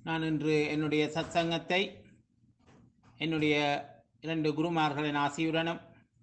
நான் இன்று என்னுடைய சத்சங்கத்தை என்னுடைய இரண்டு குருமார்களின் ஆசியுடனும்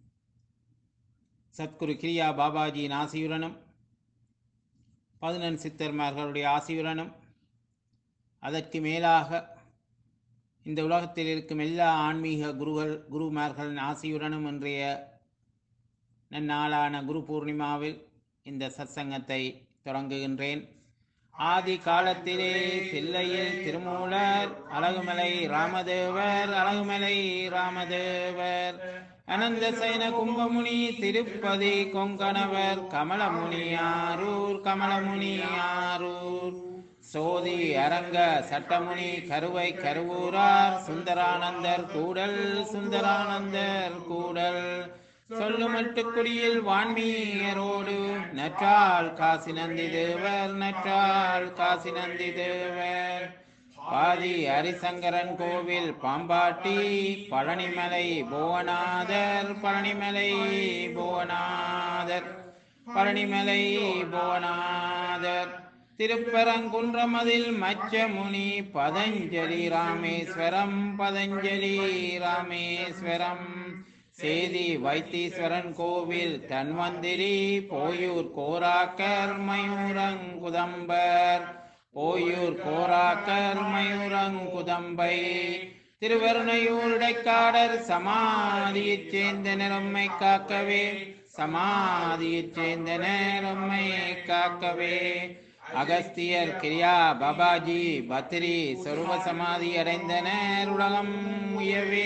சத்குரு கிரியா பாபாஜியின் ஆசியுடனும் பதினெண் சித்தர்மார்களுடைய ஆசியுடனும் அதற்கு மேலாக இந்த உலகத்தில் இருக்கும் எல்லா ஆன்மீக குருகள் குருமார்களின் ஆசியுடனும் இன்றைய நன்னாளான குரு பூர்ணிமாவில் இந்த சத்சங்கத்தை தொடங்குகின்றேன் ஆதி காலத்திலே தில்லையில் திருமூலர் அழகுமலை ராமதேவர் அழகுமலை ராமதேவர் அனந்த சைன கும்பமுனி திருப்பதி கொங்கணவர் கமலமுனி ஆரூர் கமலமுனி ஆரூர் சோதி அரங்க சட்டமுனி கருவை கருவூரார் சுந்தரானந்தர் கூடல் சுந்தரானந்தர் கூடல் சொல்லுமட்டுக்குடியில் வான்மீயரோடு நற்றால் காசி நந்தி தேவர் நற்றால் காசி நந்தி தேவர் பாதி ஹரிசங்கரன் கோவில் பாம்பாட்டி பழனிமலை புவனாதர் பழனிமலை புவனாதர் பழனிமலை புவனாதர் திருப்பரங்குன்றமதில் மச்சமுனி பதஞ்சலி ராமேஸ்வரம் பதஞ்சலி ராமேஸ்வரம் சேதி வைத்தீஸ்வரன் கோவில் தன்வந்திரி போயூர் கோராக்கர் மயூரங்குதம்பர் போயூர் கோராக்கர் மயூரங்குதம்பை திருவருணையூர் இடைக்காடர் சமாதியைச் சேர்ந்த நிறம்மை காக்கவே சமாதியைச் சேர்ந்த நிறம்மை காக்கவே அகஸ்தியர் கிரியா பாபாஜி பத்ரி சொருப சமாதி அடைந்தனர் உலகம் உயவே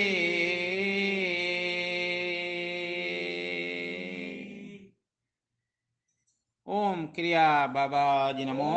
ஓம் கிரியா பாபாஜி நமோ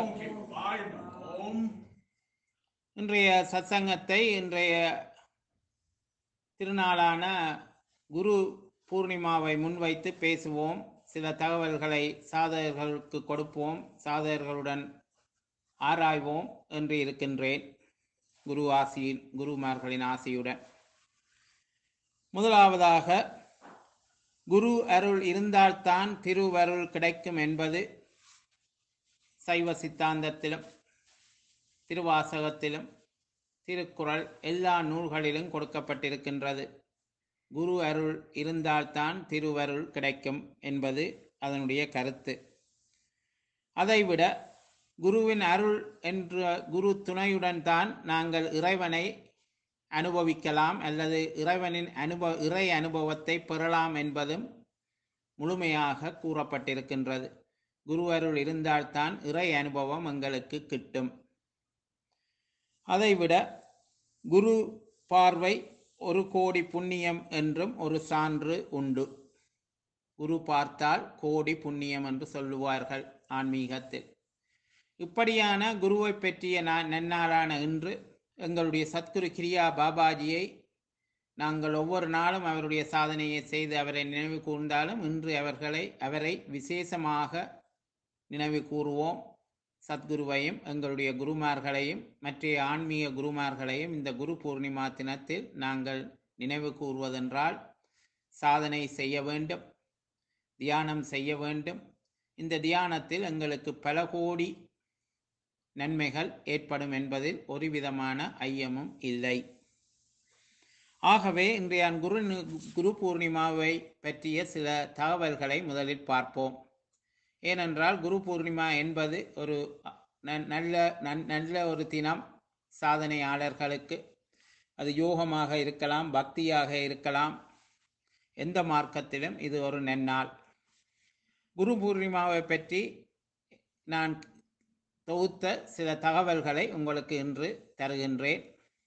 இன்றைய சத்சங்கத்தை இன்றைய திருநாளான குரு பூர்ணிமாவை முன்வைத்து பேசுவோம் சில தகவல்களை சாதகர்களுக்கு கொடுப்போம் சாதகர்களுடன் ஆராய்வோம் என்று இருக்கின்றேன் குரு ஆசியின் குருமார்களின் ஆசியுடன் முதலாவதாக குரு அருள் இருந்தால்தான் திருவருள் கிடைக்கும் என்பது சைவ சித்தாந்தத்திலும் திருவாசகத்திலும் திருக்குறள் எல்லா நூல்களிலும் கொடுக்கப்பட்டிருக்கின்றது குரு அருள் இருந்தால்தான் திருவருள் கிடைக்கும் என்பது அதனுடைய கருத்து அதைவிட குருவின் அருள் என்ற குரு துணையுடன் தான் நாங்கள் இறைவனை அனுபவிக்கலாம் அல்லது இறைவனின் அனுபவ இறை அனுபவத்தை பெறலாம் என்பதும் முழுமையாக கூறப்பட்டிருக்கின்றது குரு அருள் இருந்தால்தான் இறை அனுபவம் எங்களுக்கு கிட்டும் அதைவிட குரு பார்வை ஒரு கோடி புண்ணியம் என்றும் ஒரு சான்று உண்டு குரு பார்த்தால் கோடி புண்ணியம் என்று சொல்லுவார்கள் ஆன்மீகத்தில் இப்படியான குருவை பற்றிய நான் நன்னாளான இன்று எங்களுடைய சத்குரு கிரியா பாபாஜியை நாங்கள் ஒவ்வொரு நாளும் அவருடைய சாதனையை செய்து அவரை நினைவு கூர்ந்தாலும் இன்று அவர்களை அவரை விசேஷமாக நினைவு கூறுவோம் சத்குருவையும் எங்களுடைய குருமார்களையும் மற்ற ஆன்மீக குருமார்களையும் இந்த குரு பூர்ணிமா தினத்தில் நாங்கள் நினைவு கூறுவதென்றால் சாதனை செய்ய வேண்டும் தியானம் செய்ய வேண்டும் இந்த தியானத்தில் எங்களுக்கு பல கோடி நன்மைகள் ஏற்படும் என்பதில் ஒரு விதமான ஐயமும் இல்லை ஆகவே இன்றைய குரு குரு பூர்ணிமாவை பற்றிய சில தகவல்களை முதலில் பார்ப்போம் ஏனென்றால் குரு பூர்ணிமா என்பது ஒரு நல்ல நல்ல ஒரு தினம் சாதனையாளர்களுக்கு அது யோகமாக இருக்கலாம் பக்தியாக இருக்கலாம் எந்த மார்க்கத்திலும் இது ஒரு நன்னாள் குரு பூர்ணிமாவை பற்றி நான் தொகுத்த சில தகவல்களை உங்களுக்கு இன்று தருகின்றேன்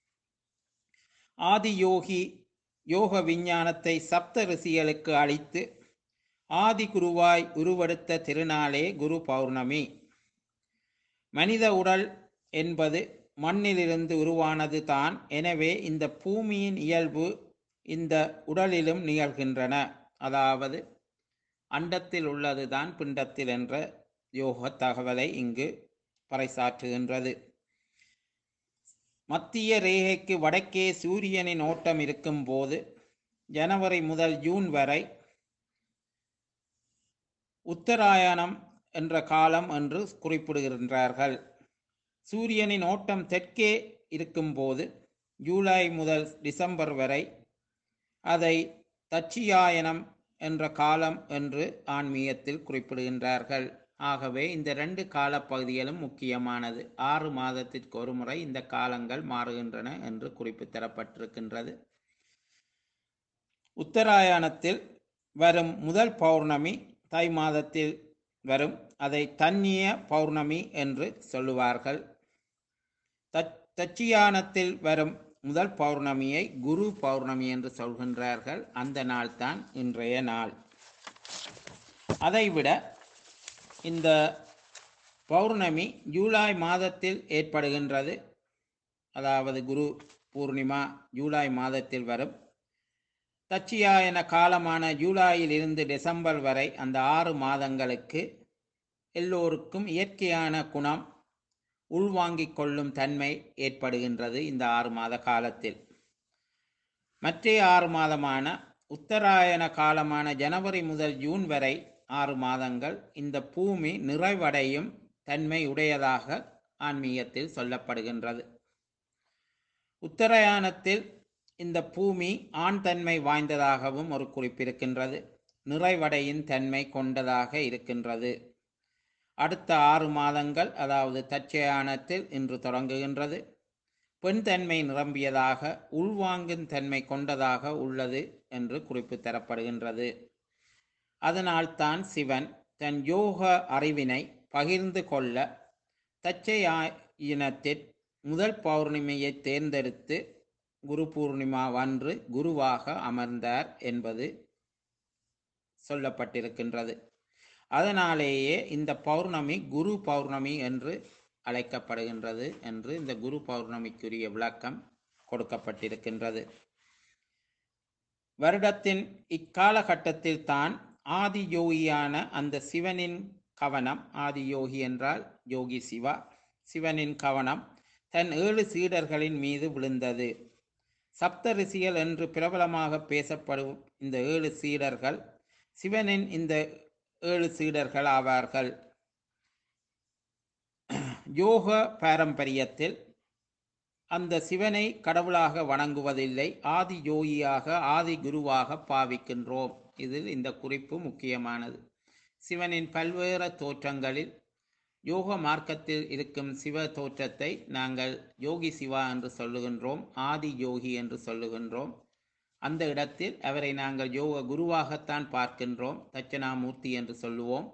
ஆதி யோகி யோக விஞ்ஞானத்தை சப்த ரிஷிகளுக்கு அளித்து ஆதி குருவாய் உருவெடுத்த திருநாளே குரு பௌர்ணமி மனித உடல் என்பது மண்ணிலிருந்து உருவானது தான் எனவே இந்த பூமியின் இயல்பு இந்த உடலிலும் நிகழ்கின்றன அதாவது அண்டத்தில் உள்ளதுதான் பிண்டத்தில் என்ற யோக தகவலை இங்கு பறைசாற்றுகின்றது மத்திய ரேகைக்கு வடக்கே சூரியனின் ஓட்டம் இருக்கும் போது ஜனவரி முதல் ஜூன் வரை உத்தராயணம் என்ற காலம் என்று குறிப்பிடுகின்றார்கள் சூரியனின் ஓட்டம் தெற்கே இருக்கும்போது ஜூலை முதல் டிசம்பர் வரை அதை தட்சியாயனம் என்ற காலம் என்று ஆன்மீகத்தில் குறிப்பிடுகின்றார்கள் ஆகவே இந்த ரெண்டு காலப்பகுதிகளும் முக்கியமானது ஆறு மாதத்திற்கு ஒரு முறை இந்த காலங்கள் மாறுகின்றன என்று குறிப்பு தரப்பட்டிருக்கின்றது உத்தராயணத்தில் வரும் முதல் பௌர்ணமி தை மாதத்தில் வரும் அதை தன்னிய பௌர்ணமி என்று சொல்லுவார்கள் தச் தச்சியானத்தில் வரும் முதல் பௌர்ணமியை குரு பௌர்ணமி என்று சொல்கின்றார்கள் அந்த நாள்தான் இன்றைய நாள் அதைவிட இந்த பௌர்ணமி ஜூலை மாதத்தில் ஏற்படுகின்றது அதாவது குரு பூர்ணிமா ஜூலை மாதத்தில் வரும் தச்சியாயன காலமான ஜூலையில் இருந்து டிசம்பர் வரை அந்த ஆறு மாதங்களுக்கு எல்லோருக்கும் இயற்கையான குணம் உள்வாங்கிக் கொள்ளும் தன்மை ஏற்படுகின்றது இந்த ஆறு மாத காலத்தில் மற்ற ஆறு மாதமான உத்தராயண காலமான ஜனவரி முதல் ஜூன் வரை ஆறு மாதங்கள் இந்த பூமி நிறைவடையும் தன்மை உடையதாக ஆன்மீகத்தில் சொல்லப்படுகின்றது உத்தராயணத்தில் இந்த பூமி ஆண் தன்மை வாய்ந்ததாகவும் ஒரு குறிப்பிருக்கின்றது நிறைவடையின் தன்மை கொண்டதாக இருக்கின்றது அடுத்த ஆறு மாதங்கள் அதாவது தச்சயானத்தில் இன்று தொடங்குகின்றது பெண் தன்மை நிரம்பியதாக உள்வாங்கும் தன்மை கொண்டதாக உள்ளது என்று குறிப்பு தரப்படுகின்றது அதனால்தான் சிவன் தன் யோக அறிவினை பகிர்ந்து கொள்ள தச்சையாயினத்தில் முதல் பௌர்ணமியை தேர்ந்தெடுத்து குரு பூர்ணிமாவன்று குருவாக அமர்ந்தார் என்பது சொல்லப்பட்டிருக்கின்றது அதனாலேயே இந்த பௌர்ணமி குரு பௌர்ணமி என்று அழைக்கப்படுகின்றது என்று இந்த குரு பௌர்ணமிக்குரிய விளக்கம் கொடுக்கப்பட்டிருக்கின்றது வருடத்தின் இக்காலகட்டத்தில் தான் ஆதி யோகியான அந்த சிவனின் கவனம் ஆதி யோகி என்றால் யோகி சிவா சிவனின் கவனம் தன் ஏழு சீடர்களின் மீது விழுந்தது சப்த ரிஷிகள் என்று பிரபலமாக பேசப்படும் இந்த ஏழு சீடர்கள் சிவனின் இந்த ஏழு சீடர்கள் ஆவார்கள் யோக பாரம்பரியத்தில் அந்த சிவனை கடவுளாக வணங்குவதில்லை ஆதி யோகியாக ஆதி குருவாக பாவிக்கின்றோம் இதில் இந்த குறிப்பு முக்கியமானது சிவனின் பல்வேறு தோற்றங்களில் யோக மார்க்கத்தில் இருக்கும் சிவ தோற்றத்தை நாங்கள் யோகி சிவா என்று சொல்லுகின்றோம் ஆதி யோகி என்று சொல்லுகின்றோம் அந்த இடத்தில் அவரை நாங்கள் யோக குருவாகத்தான் பார்க்கின்றோம் தட்சணாமூர்த்தி என்று சொல்லுவோம்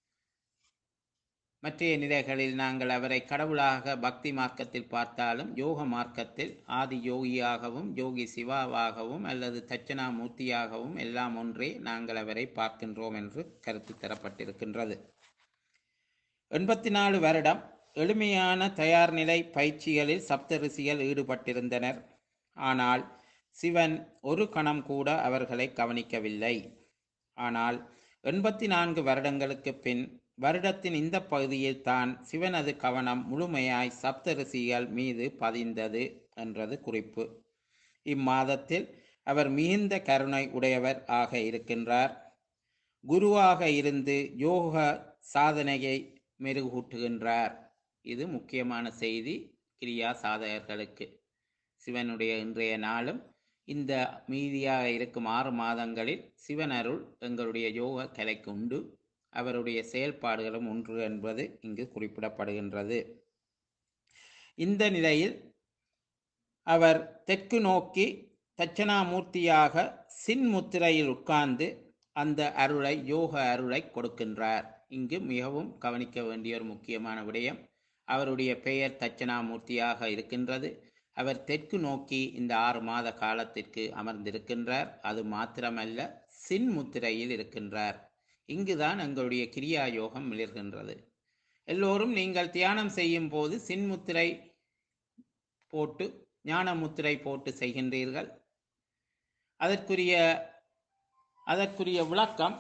மற்றைய நிலைகளில் நாங்கள் அவரை கடவுளாக பக்தி மார்க்கத்தில் பார்த்தாலும் யோக மார்க்கத்தில் ஆதி யோகியாகவும் யோகி சிவாவாகவும் அல்லது தட்சணாமூர்த்தியாகவும் எல்லாம் ஒன்றே நாங்கள் அவரை பார்க்கின்றோம் என்று கருத்து தரப்பட்டிருக்கின்றது எண்பத்தி நாலு வருடம் எளிமையான தயார் நிலை பயிற்சிகளில் சப்த ரிஷிகள் ஈடுபட்டிருந்தனர் ஆனால் சிவன் ஒரு கணம் கூட அவர்களை கவனிக்கவில்லை ஆனால் எண்பத்தி நான்கு வருடங்களுக்கு பின் வருடத்தின் இந்த பகுதியில் தான் சிவனது கவனம் முழுமையாய் சப்த ரிஷிகள் மீது பதிந்தது என்றது குறிப்பு இம்மாதத்தில் அவர் மிகுந்த கருணை உடையவர் ஆக இருக்கின்றார் குருவாக இருந்து யோக சாதனையை மெருகூட்டுகின்றார் இது முக்கியமான செய்தி கிரியா சாதகர்களுக்கு சிவனுடைய இன்றைய நாளும் இந்த மீதியாக இருக்கும் ஆறு மாதங்களில் சிவன் அருள் எங்களுடைய யோக கலைக்கு உண்டு அவருடைய செயல்பாடுகளும் ஒன்று என்பது இங்கு குறிப்பிடப்படுகின்றது இந்த நிலையில் அவர் தெற்கு நோக்கி தட்சணாமூர்த்தியாக சின்முத்திரையில் உட்கார்ந்து அந்த அருளை யோக அருளை கொடுக்கின்றார் இங்கு மிகவும் கவனிக்க வேண்டிய ஒரு முக்கியமான விடயம் அவருடைய பெயர் தட்சணாமூர்த்தியாக இருக்கின்றது அவர் தெற்கு நோக்கி இந்த ஆறு மாத காலத்திற்கு அமர்ந்திருக்கின்றார் அது மாத்திரமல்ல சின்முத்திரையில் இருக்கின்றார் இங்குதான் எங்களுடைய கிரியா யோகம் மிளர்கின்றது எல்லோரும் நீங்கள் தியானம் செய்யும் போது சின்முத்திரை போட்டு ஞான முத்திரை போட்டு செய்கின்றீர்கள் அதற்குரிய அதற்குரிய விளக்கம்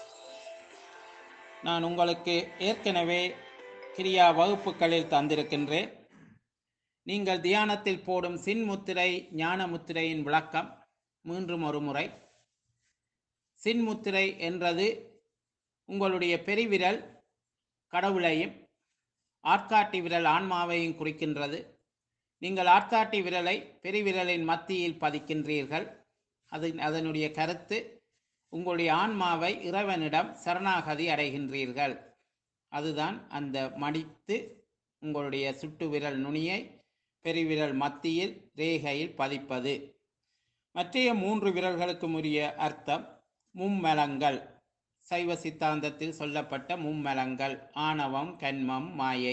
நான் உங்களுக்கு ஏற்கனவே கிரியா வகுப்புகளில் தந்திருக்கின்றேன் நீங்கள் தியானத்தில் போடும் சின்முத்திரை ஞான முத்திரையின் விளக்கம் மீண்டும் ஒரு முறை சின்முத்திரை என்றது உங்களுடைய பெருவிரல் கடவுளையும் ஆட்காட்டி விரல் ஆன்மாவையும் குறிக்கின்றது நீங்கள் ஆட்காட்டி விரலை பெருவிரலின் மத்தியில் பதிக்கின்றீர்கள் அது அதனுடைய கருத்து உங்களுடைய ஆன்மாவை இறைவனிடம் சரணாகதி அடைகின்றீர்கள் அதுதான் அந்த மடித்து உங்களுடைய சுட்டு விரல் நுனியை பெருவிரல் மத்தியில் ரேகையில் பதிப்பது மற்றைய மூன்று விரல்களுக்கும் உரிய அர்த்தம் மும்மலங்கள் சைவ சித்தாந்தத்தில் சொல்லப்பட்ட மும்மலங்கள் ஆணவம் கண்மம் மாயை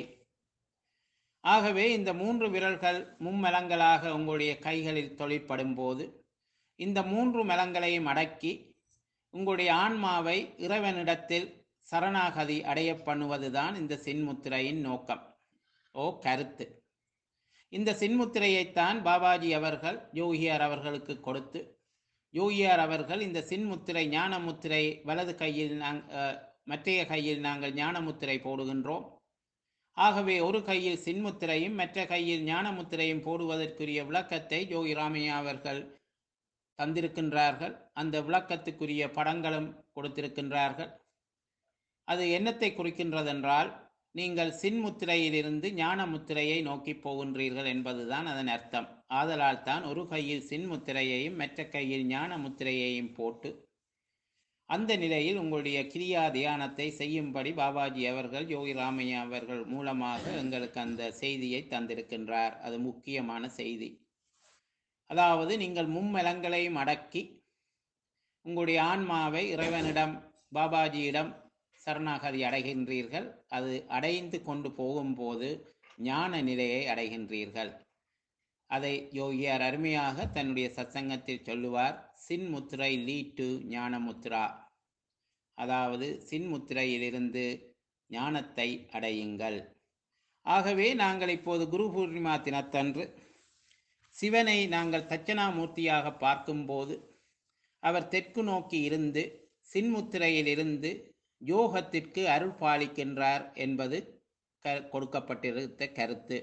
ஆகவே இந்த மூன்று விரல்கள் மும்மலங்களாக உங்களுடைய கைகளில் தொழிற்படும் போது இந்த மூன்று மலங்களையும் அடக்கி உங்களுடைய ஆன்மாவை இறைவனிடத்தில் சரணாகதி அடைய பண்ணுவதுதான் இந்த சின்முத்திரையின் நோக்கம் ஓ கருத்து இந்த சின்முத்திரையைத்தான் பாபாஜி அவர்கள் யோகியார் அவர்களுக்கு கொடுத்து யோகியார் அவர்கள் இந்த சின்முத்திரை ஞான முத்திரை வலது கையில் நாங் அஹ், மற்றைய கையில் நாங்கள் ஞான முத்திரை போடுகின்றோம் ஆகவே ஒரு கையில் சின்முத்திரையும் மற்ற கையில் ஞான முத்திரையும் போடுவதற்குரிய விளக்கத்தை யோகி ராமையா அவர்கள் தந்திருக்கின்றார்கள் அந்த விளக்கத்துக்குரிய படங்களும் கொடுத்திருக்கின்றார்கள் அது என்னத்தை குறிக்கின்றதென்றால் நீங்கள் சின்முத்திரையிலிருந்து ஞான முத்திரையை நோக்கி போகின்றீர்கள் என்பதுதான் அதன் அர்த்தம் ஆதலால் தான் ஒரு கையில் சின்முத்திரையையும் மற்ற கையில் ஞான முத்திரையையும் போட்டு அந்த நிலையில் உங்களுடைய கிரியா தியானத்தை செய்யும்படி பாபாஜி அவர்கள் யோகி ராமையா அவர்கள் மூலமாக எங்களுக்கு அந்த செய்தியை தந்திருக்கின்றார் அது முக்கியமான செய்தி அதாவது நீங்கள் மும்மலங்களையும் அடக்கி உங்களுடைய ஆன்மாவை இறைவனிடம் பாபாஜியிடம் சரணாகதி அடைகின்றீர்கள் அது அடைந்து கொண்டு போகும்போது ஞான நிலையை அடைகின்றீர்கள் அதை யோகியார் அருமையாக தன்னுடைய சத்சங்கத்தில் சொல்லுவார் சின்முத்திரை லீட் டு ஞானமுத்ரா அதாவது சின்முத்திரையிலிருந்து ஞானத்தை அடையுங்கள் ஆகவே நாங்கள் இப்போது குரு பூர்ணிமா தினத்தன்று சிவனை நாங்கள் தட்சணாமூர்த்தியாக பார்க்கும்போது அவர் தெற்கு நோக்கி இருந்து சின்முத்திரையிலிருந்து யோகத்திற்கு அருள் பாலிக்கின்றார் என்பது க கொடுக்கப்பட்டிருந்த கருத்து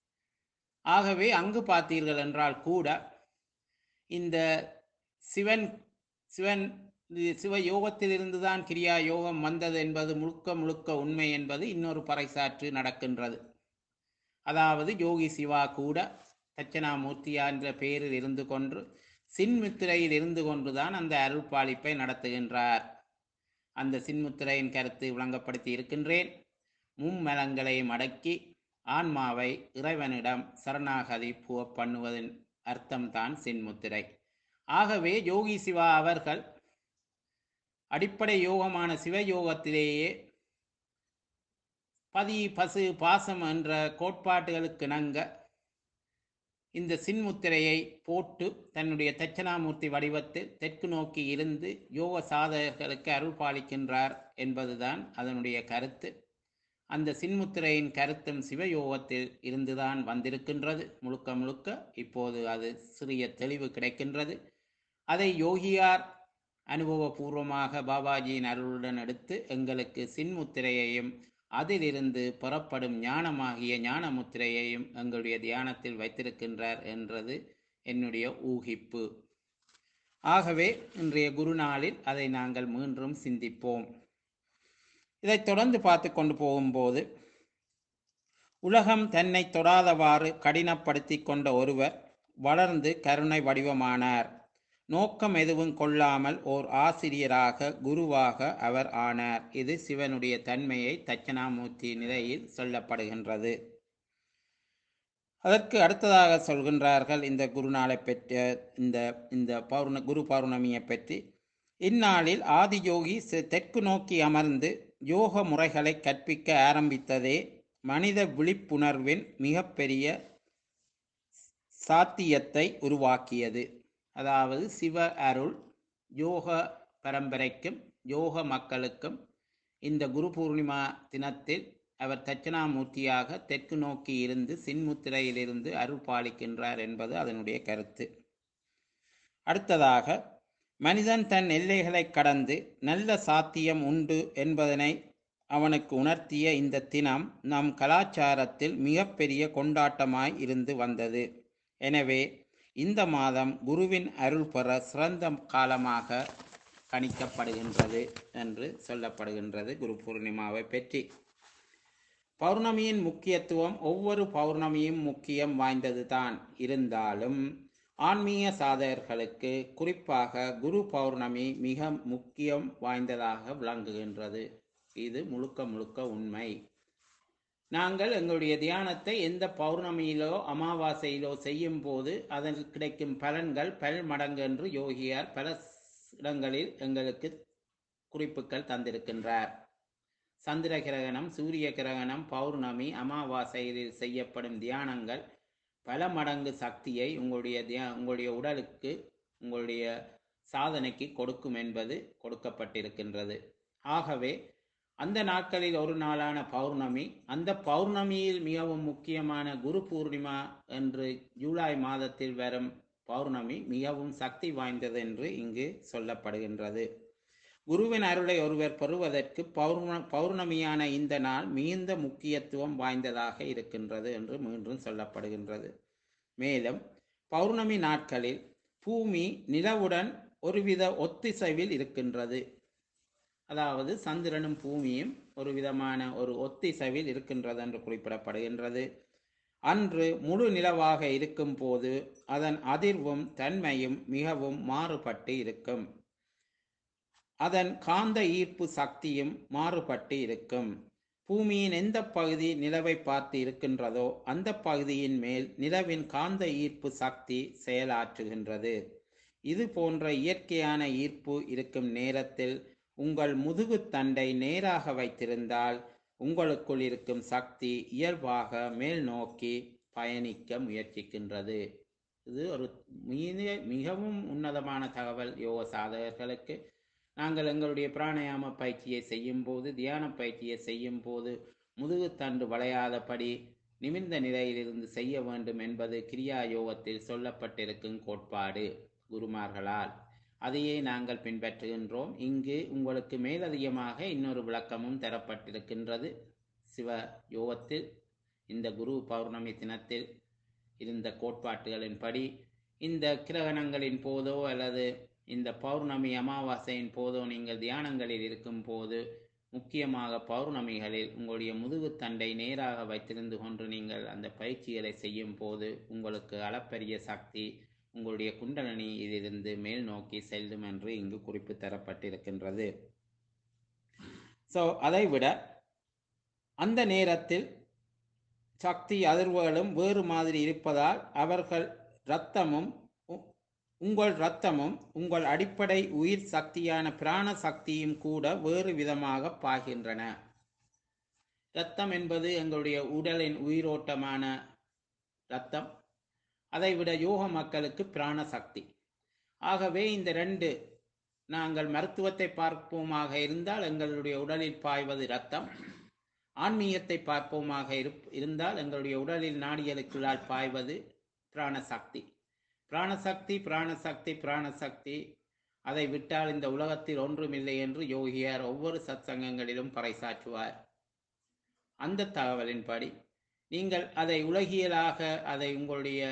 ஆகவே அங்கு பார்த்தீர்கள் என்றால் கூட இந்த சிவன் சிவன் இது சிவ யோகத்திலிருந்து தான் கிரியா யோகம் வந்தது என்பது முழுக்க முழுக்க உண்மை என்பது இன்னொரு பறைசாற்று நடக்கின்றது அதாவது யோகி சிவா கூட தட்சணாமூர்த்தியா என்ற பெயரில் இருந்து கொண்டு சின்முத்திரையில் இருந்து கொண்டுதான் அந்த அருள்பாலிப்பை நடத்துகின்றார் அந்த சின்முத்திரையின் கருத்து விளங்கப்படுத்தி இருக்கின்றேன் மும்மலங்களையும் அடக்கி ஆன்மாவை இறைவனிடம் சரணாகதி புவ பண்ணுவதன் அர்த்தம்தான் சின்முத்திரை ஆகவே யோகி சிவா அவர்கள் அடிப்படை யோகமான சிவயோகத்திலேயே பதி பசு பாசம் என்ற கோட்பாட்டுகளுக்கு இணங்க இந்த சின்முத்திரையை போட்டு தன்னுடைய தட்சணாமூர்த்தி வடிவத்தில் தெற்கு நோக்கி இருந்து யோக சாதகர்களுக்கு அருள் பாலிக்கின்றார் என்பதுதான் அதனுடைய கருத்து அந்த சின்முத்திரையின் கருத்தும் சிவயோகத்தில் இருந்துதான் வந்திருக்கின்றது முழுக்க முழுக்க இப்போது அது சிறிய தெளிவு கிடைக்கின்றது அதை யோகியார் அனுபவபூர்வமாக பாபாஜியின் அருளுடன் எடுத்து எங்களுக்கு சின்முத்திரையையும் அதிலிருந்து புறப்படும் ஞானமாகிய ஞான முத்திரையையும் எங்களுடைய தியானத்தில் வைத்திருக்கின்றார் என்றது என்னுடைய ஊகிப்பு ஆகவே இன்றைய குருநாளில் அதை நாங்கள் மீண்டும் சிந்திப்போம் இதைத் தொடர்ந்து பார்த்து கொண்டு போகும்போது உலகம் தன்னை தொடாதவாறு கடினப்படுத்தி கொண்ட ஒருவர் வளர்ந்து கருணை வடிவமானார் நோக்கம் எதுவும் கொள்ளாமல் ஓர் ஆசிரியராக குருவாக அவர் ஆனார் இது சிவனுடைய தன்மையை தட்சணாமூர்த்தி நிலையில் சொல்லப்படுகின்றது அதற்கு அடுத்ததாக சொல்கின்றார்கள் இந்த குருநாளை பற்றி இந்த இந்த பௌர்ண குரு பௌர்ணமியை பற்றி இந்நாளில் ஆதியோகி சி- தெற்கு நோக்கி அமர்ந்து யோக முறைகளை கற்பிக்க ஆரம்பித்ததே மனித விழிப்புணர்வின் மிகப்பெரிய சாத்தியத்தை உருவாக்கியது அதாவது சிவ அருள் யோக பரம்பரைக்கும் யோக மக்களுக்கும் இந்த குரு பூர்ணிமா தினத்தில் அவர் தட்சணாமூர்த்தியாக தெற்கு நோக்கி இருந்து சின்முத்திரையிலிருந்து அருள் பாலிக்கின்றார் என்பது அதனுடைய கருத்து அடுத்ததாக மனிதன் தன் எல்லைகளை கடந்து நல்ல சாத்தியம் உண்டு என்பதனை அவனுக்கு உணர்த்திய இந்த தினம் நம் கலாச்சாரத்தில் மிகப்பெரிய கொண்டாட்டமாய் இருந்து வந்தது எனவே இந்த மாதம் குருவின் அருள் பெற சிறந்த காலமாக கணிக்கப்படுகின்றது என்று சொல்லப்படுகின்றது குரு பூர்ணிமாவை பற்றி பௌர்ணமியின் முக்கியத்துவம் ஒவ்வொரு பௌர்ணமியும் முக்கியம் வாய்ந்ததுதான் இருந்தாலும் ஆன்மீக சாதகர்களுக்கு குறிப்பாக குரு பௌர்ணமி மிக முக்கியம் வாய்ந்ததாக விளங்குகின்றது இது முழுக்க முழுக்க உண்மை நாங்கள் எங்களுடைய தியானத்தை எந்த பௌர்ணமியிலோ அமாவாசையிலோ செய்யும் போது அதற்கு கிடைக்கும் பலன்கள் பல் மடங்கு என்று யோகியார் பல இடங்களில் எங்களுக்கு குறிப்புகள் தந்திருக்கின்றார் சந்திர கிரகணம் சூரிய கிரகணம் பௌர்ணமி அமாவாசையில் செய்யப்படும் தியானங்கள் பல மடங்கு சக்தியை உங்களுடைய தியா உங்களுடைய உடலுக்கு உங்களுடைய சாதனைக்கு கொடுக்கும் என்பது கொடுக்கப்பட்டிருக்கின்றது ஆகவே அந்த நாட்களில் ஒரு நாளான பௌர்ணமி அந்த பௌர்ணமியில் மிகவும் முக்கியமான குரு பூர்ணிமா என்று ஜூலை மாதத்தில் வரும் பௌர்ணமி மிகவும் சக்தி வாய்ந்தது என்று இங்கு சொல்லப்படுகின்றது குருவின் அருளை ஒருவர் பெறுவதற்கு பௌர்ண பௌர்ணமியான இந்த நாள் மிகுந்த முக்கியத்துவம் வாய்ந்ததாக இருக்கின்றது என்று மீண்டும் சொல்லப்படுகின்றது மேலும் பௌர்ணமி நாட்களில் பூமி நிலவுடன் ஒருவித ஒத்திசைவில் இருக்கின்றது அதாவது சந்திரனும் பூமியும் ஒரு விதமான ஒரு ஒத்திசைவில் இருக்கின்றது என்று குறிப்பிடப்படுகின்றது அன்று முழு நிலவாக இருக்கும் போது அதன் அதிர்வும் தன்மையும் மிகவும் மாறுபட்டு இருக்கும் அதன் காந்த ஈர்ப்பு சக்தியும் மாறுபட்டு இருக்கும் பூமியின் எந்த பகுதி நிலவை பார்த்து இருக்கின்றதோ அந்த பகுதியின் மேல் நிலவின் காந்த ஈர்ப்பு சக்தி செயலாற்றுகின்றது இது போன்ற இயற்கையான ஈர்ப்பு இருக்கும் நேரத்தில் உங்கள் முதுகுத்தண்டை நேராக வைத்திருந்தால் உங்களுக்குள் இருக்கும் சக்தி இயல்பாக மேல் நோக்கி பயணிக்க முயற்சிக்கின்றது இது ஒரு மிக மிகவும் உன்னதமான தகவல் யோக சாதகர்களுக்கு நாங்கள் எங்களுடைய பிராணாயாம பயிற்சியை செய்யும் போது தியான பயிற்சியை செய்யும் போது முதுகுத்தண்டு வளையாதபடி நிமிர்ந்த நிலையிலிருந்து செய்ய வேண்டும் என்பது கிரியா யோகத்தில் சொல்லப்பட்டிருக்கும் கோட்பாடு குருமார்களால் அதையே நாங்கள் பின்பற்றுகின்றோம் இங்கு உங்களுக்கு மேலதிகமாக இன்னொரு விளக்கமும் தரப்பட்டிருக்கின்றது சிவ யோகத்தில் இந்த குரு பௌர்ணமி தினத்தில் இருந்த கோட்பாட்டுகளின்படி இந்த கிரகணங்களின் போதோ அல்லது இந்த பௌர்ணமி அமாவாசையின் போதோ நீங்கள் தியானங்களில் இருக்கும் போது முக்கியமாக பௌர்ணமிகளில் உங்களுடைய முதுகுத்தண்டை நேராக வைத்திருந்து கொண்டு நீங்கள் அந்த பயிற்சிகளை செய்யும் போது உங்களுக்கு அளப்பரிய சக்தி உங்களுடைய குண்டலனி இதிலிருந்து மேல் நோக்கி செல்லும் என்று இங்கு குறிப்பு தரப்பட்டிருக்கின்றது ஸோ அதை விட அந்த நேரத்தில் சக்தி அதிர்வுகளும் வேறு மாதிரி இருப்பதால் அவர்கள் இரத்தமும் உ- உங்கள் இரத்தமும் உங்கள் அடிப்படை உயிர் சக்தியான பிராண சக்தியும் கூட வேறு விதமாக பாய்கின்றன இரத்தம் என்பது எங்களுடைய உடலின் உயிரோட்டமான இரத்தம் அதைவிட யோக மக்களுக்கு பிராண சக்தி ஆகவே இந்த ரெண்டு நாங்கள் மருத்துவத்தை பார்ப்போமாக இருந்தால் எங்களுடைய உடலில் பாய்வது இரத்தம் ஆன்மீகத்தை பார்ப்போமாக இருப்- இருந்தால் எங்களுடைய உடலில் நாடியலுக்குள்ளால் பாய்வது பிராணசக்தி பிராணசக்தி பிராணசக்தி பிராணசக்தி அதை விட்டால் இந்த உலகத்தில் ஒன்றுமில்லை என்று யோகியார் ஒவ்வொரு சத்சங்கங்களிலும் பறைசாற்றுவார் அந்த தகவலின்படி நீங்கள் அதை உலகியலாக அதை உங்களுடைய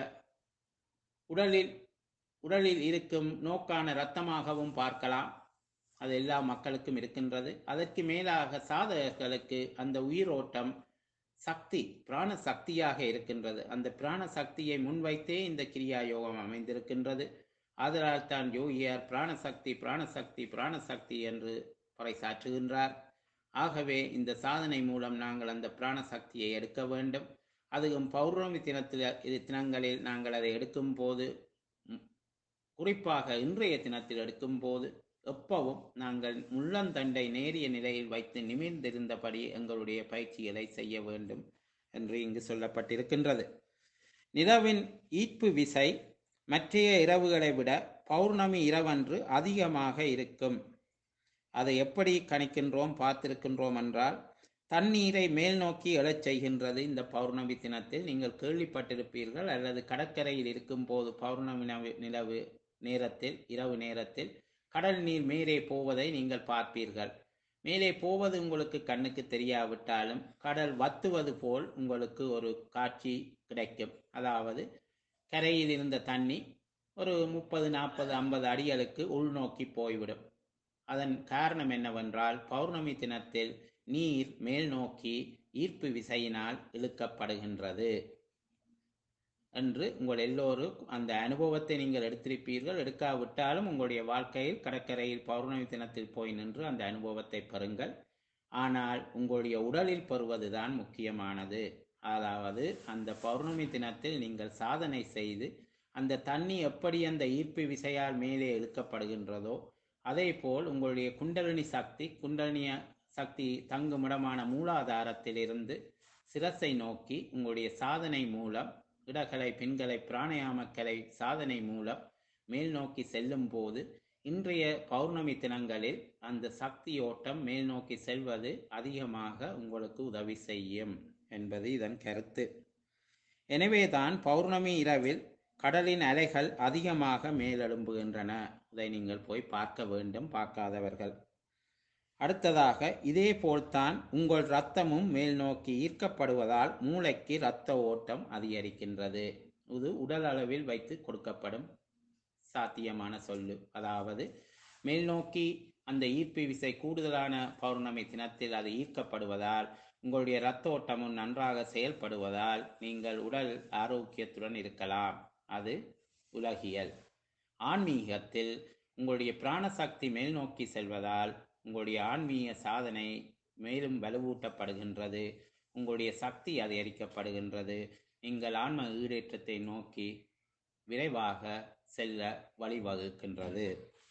உடலில் உடலில் இருக்கும் நோக்கான இரத்தமாகவும் பார்க்கலாம் அது எல்லா மக்களுக்கும் இருக்கின்றது அதற்கு மேலாக சாதகர்களுக்கு அந்த உயிரோட்டம் சக்தி பிராண சக்தியாக இருக்கின்றது அந்த பிராண சக்தியை முன்வைத்தே இந்த கிரியா யோகம் அமைந்திருக்கின்றது ஆதலால் தான் யோகியார் பிராணசக்தி பிராணசக்தி பிராணசக்தி என்று பறைசாற்றுகின்றார் ஆகவே இந்த சாதனை மூலம் நாங்கள் அந்த பிராணசக்தியை எடுக்க வேண்டும் அதுவும் பௌர்ணமி தினத்தில் இது தினங்களில் நாங்கள் அதை எடுக்கும் போது ம், குறிப்பாக இன்றைய தினத்தில் எடுக்கும் போது எப்பவும் நாங்கள் முள்ளந்தண்டை நேரிய நிலையில் வைத்து நிமிர்ந்திருந்தபடி எங்களுடைய பயிற்சிகளை செய்ய வேண்டும் என்று இங்கு சொல்லப்பட்டிருக்கின்றது நிலவின் ஈர்ப்பு விசை மற்றைய இரவுகளை விட பௌர்ணமி இரவன்று அதிகமாக இருக்கும் அதை எப்படி கணிக்கின்றோம் பார்த்திருக்கின்றோம் என்றால் தண்ணீரை மேல் நோக்கி எழச் செய்கின்றது இந்த பௌர்ணமி தினத்தில் நீங்கள் கேள்விப்பட்டிருப்பீர்கள் அல்லது கடற்கரையில் இருக்கும் போது பௌர்ணமி நிலவு- நிலவு நேரத்தில் இரவு நேரத்தில் கடல் நீர் மேலே போவதை நீங்கள் பார்ப்பீர்கள் மேலே போவது உங்களுக்கு கண்ணுக்கு தெரியாவிட்டாலும் கடல் வத்துவது போல் உங்களுக்கு ஒரு காட்சி கிடைக்கும் அதாவது கரையில் இருந்த தண்ணி ஒரு முப்பது நாற்பது ஐம்பது அடிகளுக்கு உள்நோக்கி போய்விடும் அதன் காரணம் என்னவென்றால் பௌர்ணமி தினத்தில் நீர் மேல் நோக்கி ஈர்ப்பு விசையினால் இழுக்கப்படுகின்றது என்று உங்கள் எல்லோரும் அந்த அனுபவத்தை நீங்கள் எடுத்திருப்பீர்கள் எடுக்காவிட்டாலும் உங்களுடைய வாழ்க்கையில் கடற்கரையில் பௌர்ணமி தினத்தில் போய் நின்று அந்த அனுபவத்தை பெறுங்கள் ஆனால் உங்களுடைய உடலில் பெறுவதுதான் முக்கியமானது அதாவது அந்த பௌர்ணமி தினத்தில் நீங்கள் சாதனை செய்து அந்த தண்ணி எப்படி அந்த ஈர்ப்பு விசையால் மேலே இழுக்கப்படுகின்றதோ அதே போல் உங்களுடைய குண்டலினி சக்தி குண்டலினிய சக்தி தங்குமிடமான மூலாதாரத்திலிருந்து சிரசை நோக்கி உங்களுடைய சாதனை மூலம் இடகலை பெண்களை பிராணயாமக்கலை சாதனை மூலம் மேல் நோக்கி செல்லும் போது இன்றைய பௌர்ணமி தினங்களில் அந்த சக்தி ஓட்டம் மேல் நோக்கி செல்வது அதிகமாக உங்களுக்கு உதவி செய்யும் என்பது இதன் கருத்து எனவேதான் பௌர்ணமி இரவில் கடலின் அலைகள் அதிகமாக மேலெழும்புகின்றன இதை நீங்கள் போய் பார்க்க வேண்டும் பார்க்காதவர்கள் அடுத்ததாக இதே போல்தான் உங்கள் இரத்தமும் மேல் நோக்கி ஈர்க்கப்படுவதால் மூளைக்கு இரத்த ஓட்டம் அதிகரிக்கின்றது இது உடல் அளவில் வைத்து கொடுக்கப்படும் சாத்தியமான சொல்லு அதாவது மேல் நோக்கி அந்த ஈர்ப்பு விசை கூடுதலான பௌர்ணமி தினத்தில் அது ஈர்க்கப்படுவதால் உங்களுடைய இரத்த ஓட்டமும் நன்றாக செயல்படுவதால் நீங்கள் உடல் ஆரோக்கியத்துடன் இருக்கலாம் அது உலகியல் ஆன்மீகத்தில் உங்களுடைய பிராணசக்தி மேல் நோக்கி செல்வதால் உங்களுடைய ஆன்மீக சாதனை மேலும் வலுவூட்டப்படுகின்றது உங்களுடைய சக்தி அதிகரிக்கப்படுகின்றது நீங்கள் ஆன்ம ஈடேற்றத்தை நோக்கி விரைவாக செல்ல வழிவகுக்கின்றது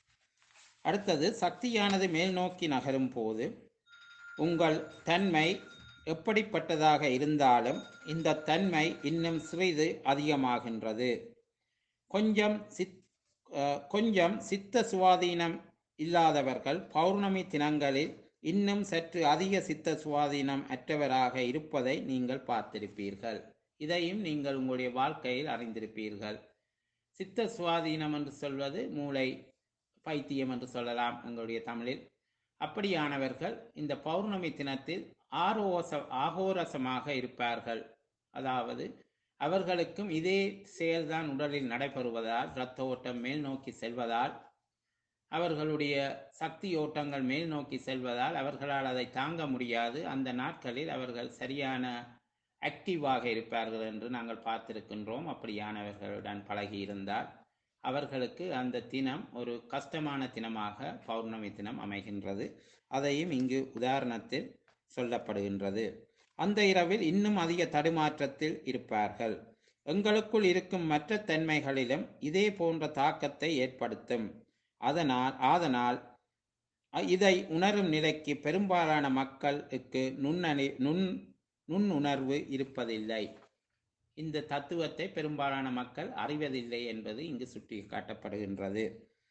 அடுத்தது சக்தியானது மேல் நோக்கி நகரும் போது உங்கள் தன்மை எப்படிப்பட்டதாக இருந்தாலும் இந்த தன்மை இன்னும் சிறிது அதிகமாகின்றது கொஞ்சம் சித் அஹ், கொஞ்சம் சித்த சுவாதீனம் இல்லாதவர்கள் பௌர்ணமி தினங்களில் இன்னும் சற்று அதிக சித்த சுவாதீனம் அற்றவராக இருப்பதை நீங்கள் பார்த்திருப்பீர்கள் இதையும் நீங்கள் உங்களுடைய வாழ்க்கையில் அறிந்திருப்பீர்கள் சித்த சுவாதீனம் என்று சொல்வது மூளை பைத்தியம் என்று சொல்லலாம் எங்களுடைய தமிழில் அப்படியானவர்கள் இந்த பௌர்ணமி தினத்தில் ஆரோச ஆகோரசமாக இருப்பார்கள் அதாவது அவர்களுக்கும் இதே செயல்தான் உடலில் நடைபெறுவதால் இரத்த ஓட்டம் மேல் நோக்கி செல்வதால் அவர்களுடைய சக்தி ஓட்டங்கள் மேல் நோக்கி செல்வதால் அவர்களால் அதை தாங்க முடியாது அந்த நாட்களில் அவர்கள் சரியான ஆக்டிவாக இருப்பார்கள் என்று நாங்கள் பார்த்திருக்கின்றோம் அப்படியானவர்களுடன் பழகி இருந்தால் அவர்களுக்கு அந்த தினம் ஒரு கஷ்டமான தினமாக பௌர்ணமி தினம் அமைகின்றது அதையும் இங்கு உதாரணத்தில் சொல்லப்படுகின்றது அந்த இரவில் இன்னும் அதிக தடுமாற்றத்தில் இருப்பார்கள் எங்களுக்குள் இருக்கும் மற்ற தன்மைகளிலும் இதே போன்ற தாக்கத்தை ஏற்படுத்தும் அதனால் ஆதனால் அ- இதை உணரும் நிலைக்கு பெரும்பாலான மக்களுக்கு நுண்ணணி நுண் நுண்ணுணர்வு இருப்பதில்லை இந்த தத்துவத்தை பெரும்பாலான மக்கள் அறிவதில்லை என்பது இங்கு சுட்டி காட்டப்படுகின்றது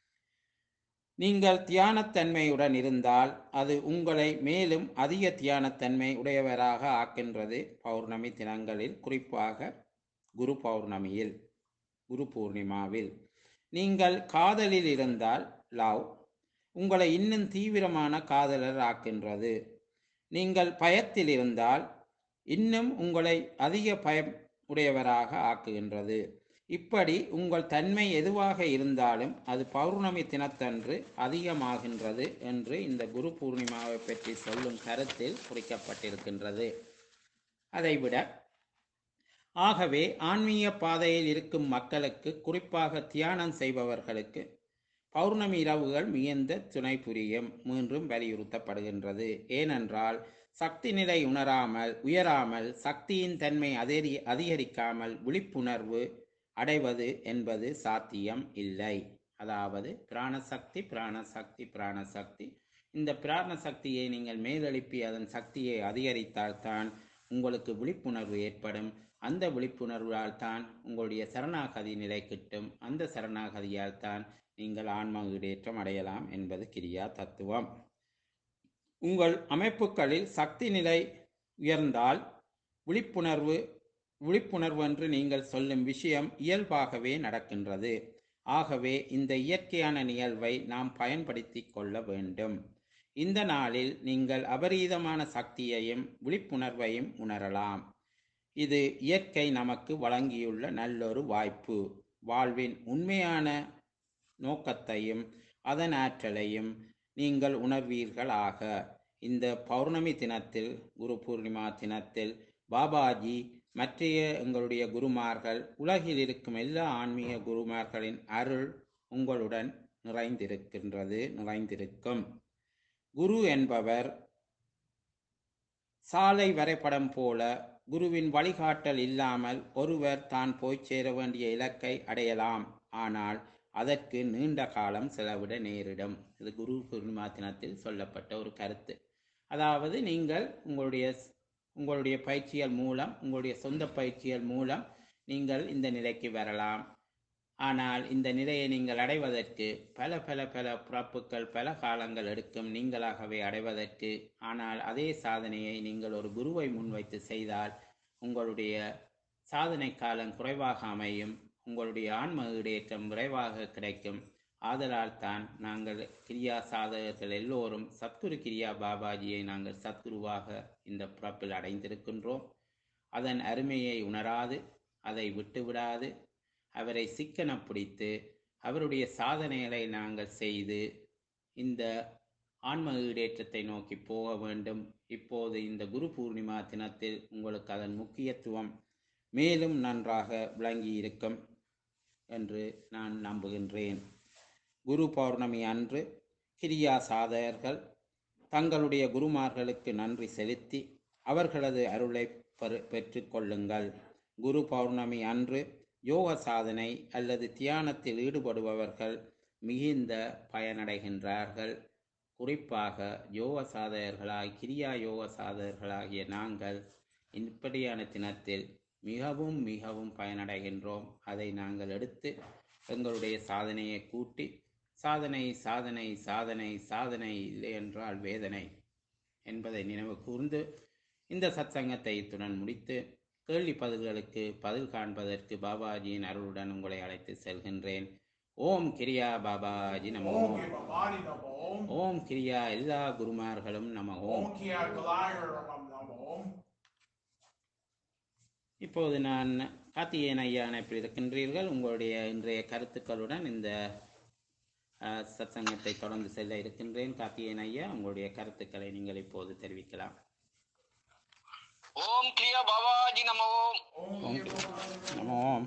நீங்கள் தியானத்தன்மையுடன் இருந்தால் அது உங்களை மேலும் அதிக தியானத்தன்மை உடையவராக ஆக்கின்றது பௌர்ணமி தினங்களில் குறிப்பாக குரு பௌர்ணமியில் குரு பூர்ணிமாவில் நீங்கள் காதலில் இருந்தால் லவ் உங்களை இன்னும் தீவிரமான காதலர் ஆக்கின்றது நீங்கள் பயத்தில் இருந்தால் இன்னும் உங்களை அதிக பயம் உடையவராக ஆக்குகின்றது இப்படி உங்கள் தன்மை எதுவாக இருந்தாலும் அது பௌர்ணமி தினத்தன்று அதிகமாகின்றது என்று இந்த குரு பூர்ணிமாவை பற்றி சொல்லும் கருத்தில் குறிக்கப்பட்டிருக்கின்றது அதைவிட ஆகவே ஆன்மீக பாதையில் இருக்கும் மக்களுக்கு குறிப்பாக தியானம் செய்பவர்களுக்கு பௌர்ணமி இரவுகள் மிகுந்த துணை புரியும் மீண்டும் வலியுறுத்தப்படுகின்றது ஏனென்றால் சக்தி நிலை உணராமல் உயராமல் சக்தியின் தன்மை அதிகரி அதிகரிக்காமல் விழிப்புணர்வு அடைவது என்பது சாத்தியம் இல்லை அதாவது பிராணசக்தி பிராணசக்தி பிராணசக்தி இந்த பிராண சக்தியை நீங்கள் மேலெழுப்பி அதன் சக்தியை அதிகரித்தால்தான் உங்களுக்கு விழிப்புணர்வு ஏற்படும் அந்த விழிப்புணர்வால் தான் உங்களுடைய சரணாகதி நிலை கிட்டும் அந்த சரணாகதியால் தான் நீங்கள் ஆன்ம ஈடேற்றம் அடையலாம் என்பது கிரியா தத்துவம் உங்கள் அமைப்புகளில் சக்தி நிலை உயர்ந்தால் விழிப்புணர்வு விழிப்புணர்வு என்று நீங்கள் சொல்லும் விஷயம் இயல்பாகவே நடக்கின்றது ஆகவே இந்த இயற்கையான நிகழ்வை நாம் பயன்படுத்தி கொள்ள வேண்டும் இந்த நாளில் நீங்கள் அபரீதமான சக்தியையும் விழிப்புணர்வையும் உணரலாம் இது இயற்கை நமக்கு வழங்கியுள்ள நல்லொரு வாய்ப்பு வாழ்வின் உண்மையான நோக்கத்தையும் அதன் ஆற்றலையும் நீங்கள் உணர்வீர்களாக இந்த பௌர்ணமி தினத்தில் குரு பூர்ணிமா தினத்தில் பாபாஜி மற்றைய எங்களுடைய குருமார்கள் உலகில் இருக்கும் எல்லா ஆன்மீக குருமார்களின் அருள் உங்களுடன் நிறைந்திருக்கின்றது நிறைந்திருக்கும் குரு என்பவர் சாலை வரைபடம் போல குருவின் வழிகாட்டல் இல்லாமல் ஒருவர் தான் போய் சேர வேண்டிய இலக்கை அடையலாம் ஆனால் அதற்கு நீண்ட காலம் செலவிட நேரிடும் இது குரு பூர்ணிமா தினத்தில் சொல்லப்பட்ட ஒரு கருத்து அதாவது நீங்கள் உங்களுடைய உங்களுடைய பயிற்சிகள் மூலம் உங்களுடைய சொந்த பயிற்சிகள் மூலம் நீங்கள் இந்த நிலைக்கு வரலாம் ஆனால் இந்த நிலையை நீங்கள் அடைவதற்கு பல பல பல பிறப்புகள் பல காலங்கள் எடுக்கும் நீங்களாகவே அடைவதற்கு ஆனால் அதே சாதனையை நீங்கள் ஒரு குருவை முன்வைத்து செய்தால் உங்களுடைய சாதனை காலம் குறைவாக அமையும் உங்களுடைய ஆன்ம ஈடேற்றம் விரைவாக கிடைக்கும் ஆதலால் தான் நாங்கள் கிரியா சாதகர்கள் எல்லோரும் சத்குரு கிரியா பாபாஜியை நாங்கள் சத்குருவாக இந்த பிறப்பில் அடைந்திருக்கின்றோம் அதன் அருமையை உணராது அதை விட்டுவிடாது அவரை சிக்கன பிடித்து அவருடைய சாதனைகளை நாங்கள் செய்து இந்த ஆன்ம ஈடேற்றத்தை நோக்கி போக வேண்டும் இப்போது இந்த குரு பூர்ணிமா தினத்தில் உங்களுக்கு அதன் முக்கியத்துவம் மேலும் நன்றாக விளங்கி இருக்கும் என்று நான் நம்புகின்றேன் குரு பௌர்ணமி அன்று கிரியா சாதகர்கள் தங்களுடைய குருமார்களுக்கு நன்றி செலுத்தி அவர்களது அருளை பெறு பெற்றுக்கொள்ளுங்கள் குரு பௌர்ணமி அன்று யோக சாதனை அல்லது தியானத்தில் ஈடுபடுபவர்கள் மிகுந்த பயனடைகின்றார்கள் குறிப்பாக யோக சாதகர்களாய் கிரியா யோக சாதகர்களாகிய நாங்கள் இப்படியான தினத்தில் மிகவும் மிகவும் பயனடைகின்றோம் அதை நாங்கள் எடுத்து எங்களுடைய சாதனையை கூட்டி சாதனை சாதனை சாதனை சாதனை இல்லை என்றால் வேதனை என்பதை நினைவு கூர்ந்து இந்த சத்சங்கத்தை இத்துடன் முடித்து கேள்வி பதில்களுக்கு பதில் காண்பதற்கு பாபாஜியின் அருளுடன் உங்களை அழைத்து செல்கின்றேன் ஓம் கிரியா பாபாஜி நம ஓம் ஓம் கிருபவாணி நம ஓம் ஓம் கிரியா எல்லா குருமார்களும் நம ஓம் ஓம் கியா கலாயர் நம ஓம் இப்போது நான் கார்த்திகேயன் ஐயா அணைப்பில் இருக்கின்றீர்கள் உங்களுடைய இன்றைய கருத்துக்களுடன் இந்த அஹ், சத்சங்கத்தை தொடர்ந்து செல்ல இருக்கின்றேன் கார்த்திகேயன் ஐயா உங்களுடைய கருத்துக்களை நீங்கள் இப்போது தெரிவிக்கலாம் ஓம் கிரியா பாபாஜி நம ஓம் ஓம் ஓம் கிருபவாணி நம ஓம்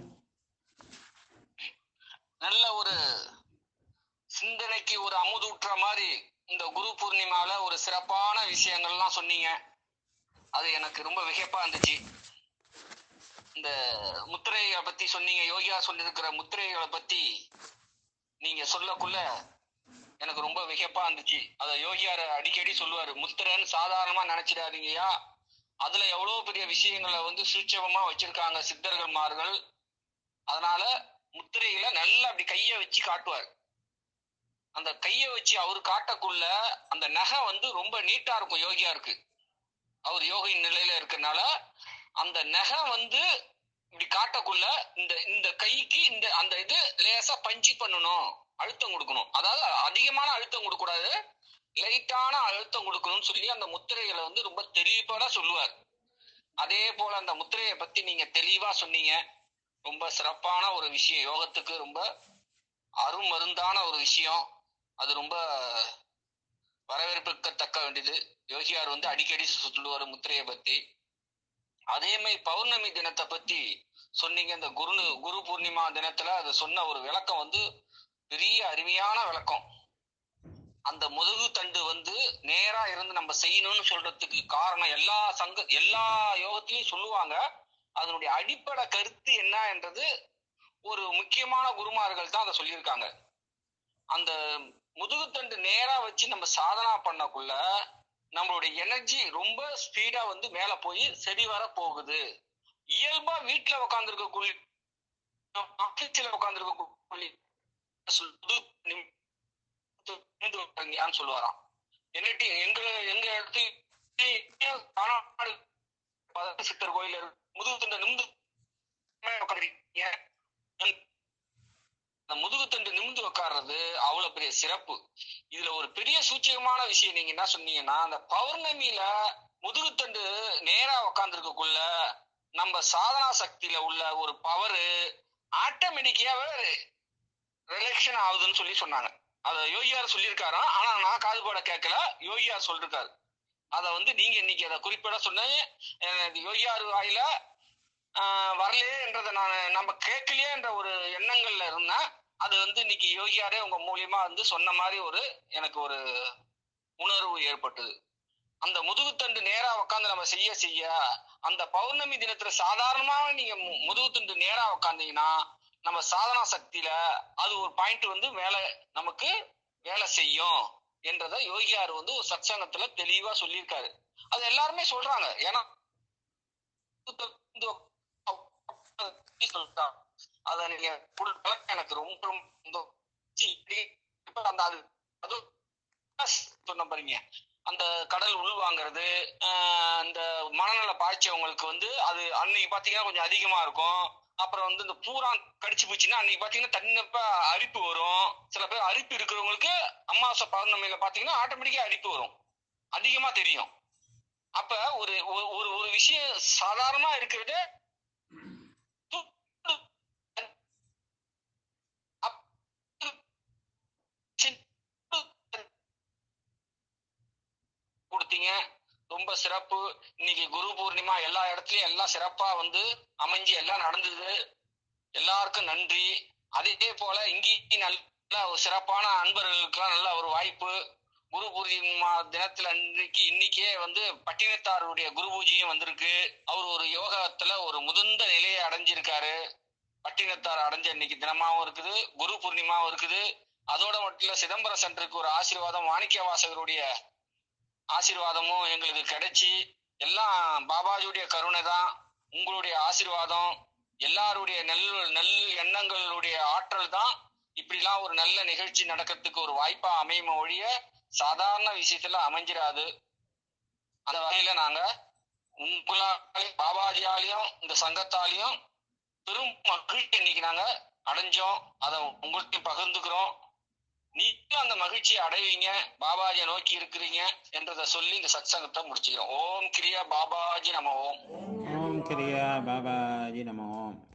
நல்ல ஒரு சிந்தனைக்கு ஒரு அமுதூட்டுற மாதிரி இந்த குரு பூர்ணிமால ஒரு சிறப்பான விஷயங்கள்லாம் சொன்னீங்க அது எனக்கு ரொம்ப வியப்பா இருந்துச்சு இந்த முத்திரைகளை பத்தி சொன்னீங்க யோகியா சொல்லியிருக்கிற முத்திரைகளை பத்தி நீங்க சொல்லக்குள்ள எனக்கு ரொம்ப வியப்பா இருந்துச்சு அத யோகியார் அடிக்கடி சொல்லுவாரு முத்திரைன்னு சாதாரணமா நினைச்சிடாதீங்கயா அதுல எவ்வளவு பெரிய விஷயங்களை வந்து சூட்சமமா வச்சிருக்காங்க சித்தர்கள்மார்கள் அதனால முத்திரையில நல்லா அப்படி கைய வச்சு காட்டுவார் அந்த கைய வச்சு அவர் காட்டக்குள்ள அந்த நகை வந்து ரொம்ப நீட்டா இருக்கும் யோகியா இருக்கு அவர் யோகியின் நிலையில இருக்கறனால அந்த நகை வந்து இப்படி காட்டக்குள்ள இந்த இந்த கைக்கு இந்த அந்த இது லேசா பஞ்சி பண்ணணும் அழுத்தம் கொடுக்கணும் அதாவது அதிகமான அழுத்தம் கொடுக்க கூடாது லைட்டான அழுத்தம் கொடுக்கணும்னு சொல்லி அந்த முத்திரைகளை வந்து ரொம்ப தெளிவாக சொல்லுவார் அதே போல அந்த முத்திரையை பத்தி நீங்க தெளிவா சொன்னீங்க ரொம்ப சிறப்பான ஒரு விஷயம் யோகத்துக்கு ரொம்ப அருமருந்தான ஒரு விஷயம் அது ரொம்ப வரவேற்புக்கத்தக்க வேண்டியது யோகியார் வந்து அடிக்கடி சொல்லுவார் முத்திரையை பத்தி அதே மாதிரி பௌர்ணமி தினத்தை பத்தி சொன்னீங்க இந்த குரு குரு பூர்ணிமா தினத்துல அது சொன்ன ஒரு விளக்கம் வந்து பெரிய அருமையான விளக்கம் அந்த முதுகு தண்டு வந்து நேரா இருந்து நம்ம செய்யணும்னு சொல்றதுக்கு காரணம் எல்லா சங்க எல்லா யோகத்திலையும் சொல்லுவாங்க அதனுடைய அடிப்படை கருத்து என்ன என்றது ஒரு முக்கியமான குருமார்கள் தான் அதை சொல்லியிருக்காங்க அந்த முதுகுத்தண்டு நேரா வச்சு நம்ம சாதனா பண்ணக்குள்ள நம்மளுடைய எனர்ஜி ரொம்ப ஸ்பீடா வந்து மேல போய் சரி வர போகுது இயல்பா வீட்டுல உட்காந்துருக்க குள்ளி ஆபீஸ்ல உட்காந்துருக்க குள்ளி நிமிந்து சொல்லுவாராம் என்னட்டி எங்க எங்க இடத்து காணாடு சித்தர் கோயில முதுகுத்தண்ட நிமிந்து உட்காந்துருக்கீங்க அந்த முதுகுத்தண்டு நிமிந்து உட்கார்றது அவ்வளவு பெரிய சிறப்பு இதுல ஒரு பெரிய சூச்சகமான விஷயம் நீங்க என்ன சொன்னீங்கன்னா அந்த பௌர்ணமியில முதுகுத்தண்டு நேரா உட்காந்துருக்கக்குள்ள நம்ம சாதனா சக்தியில உள்ள ஒரு பவரு ஆட்டோமேட்டிக்காவே ரிலக்ஷன் ஆகுதுன்னு சொல்லி சொன்னாங்க அத யோகியார் சொல்லியிருக்காராம் ஆனா நான் காது போட கேட்கல யோகியார் சொல்லிருக்காரு அத வந்து நீங்க இன்னைக்கு அதை குறிப்பிட சொன்ன யோகியாரு வாயில ஆஹ், வரலையேன்றதை நான் நம்ம கேட்கலையேன்ற ஒரு எண்ணங்கள்ல இருந்தேன் அது வந்து இன்னைக்கு யோகியாரே உங்க மூலியமா வந்து சொன்ன மாதிரி ஒரு எனக்கு ஒரு உணர்வு ஏற்பட்டது அந்த முதுகுத்தண்டு நேரா உட்காந்து நம்ம செய்ய செய்ய அந்த பௌர்ணமி தினத்துல சாதாரணமாக நீங்க மு- முதுகுத்தண்டு நேரா உட்காந்தீங்கன்னா நம்ம சாதனா சக்தியில அது ஒரு பாயிண்ட் வந்து வேலை நமக்கு வேலை செய்யும் என்றத யோகியார் வந்து ஒரு சத்சங்கத்துல தெளிவா சொல்லியிருக்காரு அது எல்லாருமே சொல்றாங்க ஏன்னா சொல்லிட்டாங்க. அத நீங்க கொடுத்த எனக்கு ரொம்ப ரொம்ப சந்தோஷம். இப்ப அந்த அது அது சொன்ன பாருங்க அந்த கடல் உள்வாங்கிறது ஆஹ் அந்த மனநல பாய்ச்சவங்களுக்கு வந்து அது அன்னைக்கு பாத்தீங்கன்னா கொஞ்சம் அதிகமா இருக்கும் அப்புறம் வந்து இந்த பூரான் கடிச்சு போச்சுன்னா அன்னைக்கு பாத்தீங்கன்னா தன்னப்ப அரிப்பு வரும் சில பேர் அரிப்பு இருக்கிறவங்களுக்கு அமாவாசை பௌர்ணமியில பாத்தீங்கன்னா ஆட்டோமேட்டிக்கா அரிப்பு வரும் அதிகமா தெரியும் அப்ப ஒரு ஒரு ஒரு ஒரு விஷயம் சாதாரணமா இருக்கிறது கொடுத்தீங்க ரொம்ப சிறப்பு இன்னைக்கு குரு பூர்ணிமா எல்லா இடத்துலயும் எல்லாம் சிறப்பா வந்து அமைஞ்சு எல்லாம் நடந்தது எல்லாருக்கும் நன்றி அதே போல இங்கேயும் நல்ல ஒரு சிறப்பான அன்பர்களுக்கெல்லாம் நல்ல ஒரு வாய்ப்பு குரு பூர்ணிமா தினத்துல இன்னைக்கு இன்னைக்கே வந்து பட்டினத்தாருடைய குரு பூஜையும் வந்திருக்கு அவர் ஒரு யோகத்துல ஒரு முதிர்ந்த நிலையை அடைஞ்சிருக்காரு பட்டினத்தார் அடைஞ்ச இன்னைக்கு தினமாவும் இருக்குது குரு பூர்ணிமாவும் இருக்குது அதோட மட்டும் இல்ல சிதம்பரம் சென்டருக்கு ஒரு ஆசீர்வாதம் மாணிக்க வாசகருடைய ஆசீர்வாதமும் எங்களுக்கு கிடைச்சி எல்லாம் பாபாஜியுடைய கருணை தான் உங்களுடைய ஆசீர்வாதம் எல்லாருடைய நெல் நெல் எண்ணங்களுடைய ஆற்றல் தான் இப்படிலாம் ஒரு நல்ல நிகழ்ச்சி நடக்கிறதுக்கு ஒரு வாய்ப்பா அமையும ஒழிய சாதாரண விஷயத்துல அமைஞ்சிராது அந்த வகையில நாங்க உங்களாலையும் பாபாஜியாலையும் இந்த சங்கத்தாலையும் பெரும் மகிழ்ச்சி இன்னைக்கு நாங்க அடைஞ்சோம் அதை உங்கள்கிட்ட பகிர்ந்துக்கிறோம் நீங்களும் அந்த மகிழ்ச்சியை அடைவீங்க பாபாஜியை நோக்கி இருக்கிறீங்க என்றதை சொல்லி இந்த சத்சங்கத்தை முடிச்சுக்கிறோம் ஓம் கிரியா பாபாஜி நம ஓம் ஓம் கிரியா பாபாஜி நம ஓம்